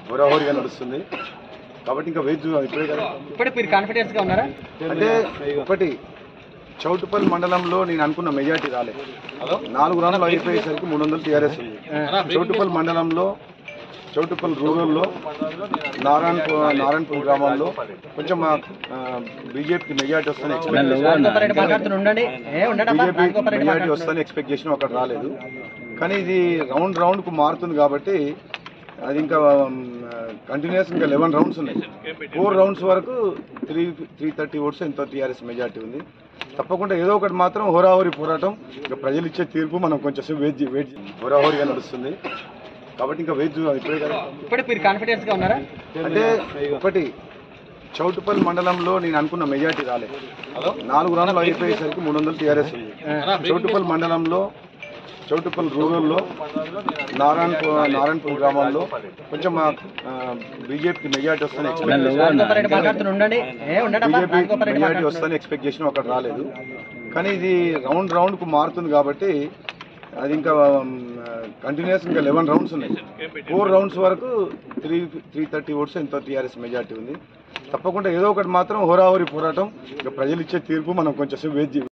హోరాహోరీగా నడుస్తుంది కాబట్టి ఇంకా వెయిట్ చూద్దాం ఇప్పుడే కదా ఇప్పటికి మీరు కాన్ఫిడెన్స్ గా ఉన్నారా అంటే ఒకటి చౌటుపల్లి మండలంలో నేను అనుకున్న మెజార్టీ రాలేదు నాలుగు రౌండ్లు అయిపోయేసరికి మూడు వందలు టీఆర్ఎస్ ఉంది చౌటుపల్లి మండలంలో చౌటుపల్లి రూరల్లో నారాయణపూర్ నారాయణపూర్ గ్రామాల్లో కొంచెం బీజేపీకి మెజార్టీ వస్తాను ఎక్స్పెక్ట్ రాజగోపాల్ మాట్లాడుతున్న ఉండండి ఏ ఉండండి బీజేపీ రాజగోపాల్ రెడ్డి మెజార్టీ వస్తాను ఎక్స్పెక్ట్ చేసిన ఒకటి రాలేదు కానీ ఇది రౌండ్ రౌండ్ కు మారుతుంది కాబట్టి అది ఇంకా కంటిన్యూస్ ఇంకా లెవెన్ రౌండ్స్ ఉన్నాయి ఫోర్ రౌండ్స్ వరకు త్రీ త్రీ థర్టీ ఓట్స్ ఎంతో టీఆర్ఎస్ మెజార్టీ ఉంది తప్పకుండా ఏదో ఒకటి మాత్రం హోరాహోరీ పోరాటం ఇంకా ప్రజలు ఇచ్చే తీర్పు మనం కొంచెం వెయిట్ చే- వెయిట్ చే- హోరాహోరీగా నడుస్తుంది కాబట్టి ఇంకా వెయిట్ చూద్దాం ఇప్పుడే కదా ఇప్పటికి మీరు కాన్ఫిడెన్స్ గా ఉన్నారా అంటే ఒకటి చౌటుపల్లి మండలంలో నేను అనుకున్న మెజార్టీ రాలేదు నాలుగు రౌండ్లు అయిపోయేసరికి మూడు వందలు టీఆర్ఎస్ ఉంది చౌటుపల్లి మండలంలో చౌటుపల్లి రూరల్లో నారాయణపూర్ నారాయణపూర్ గ్రామాల్లో కొంచెం బీజేపీకి మెజార్టీ వస్తాను ఎక్స్పెక్ట్ రాజగోపాల్ రెడ్డి మాట్లాడుతున్న ఉండండి ఏ ఉండండి బీజేపీ రాజగోపాల్ రెడ్డి మెజార్టీ మాట్లాడుతున్న వస్తాను ఎక్స్పెక్ట్ చేసిన ఒకటి రాలేదు కానీ ఇది రౌండ్ రౌండ్ కు మారుతుంది కాబట్టి అది ఇంకా కంటిన్యూస్ ఇంకా లెవెన్ రౌండ్స్ ఉన్నాయి ఫోర్ రౌండ్స్ వరకు త్రీ త్రీ థర్టీ ఓట్స్ ఎంతో టీఆర్ఎస్ మెజార్టీ ఉంది తప్పకుండా ఏదో ఒకటి మాత్రం హోరాహోరీ పోరాటం ఇంకా ప్రజలు ఇచ్చే తీర్పు మనం కొంచెం వెయిట్ చే-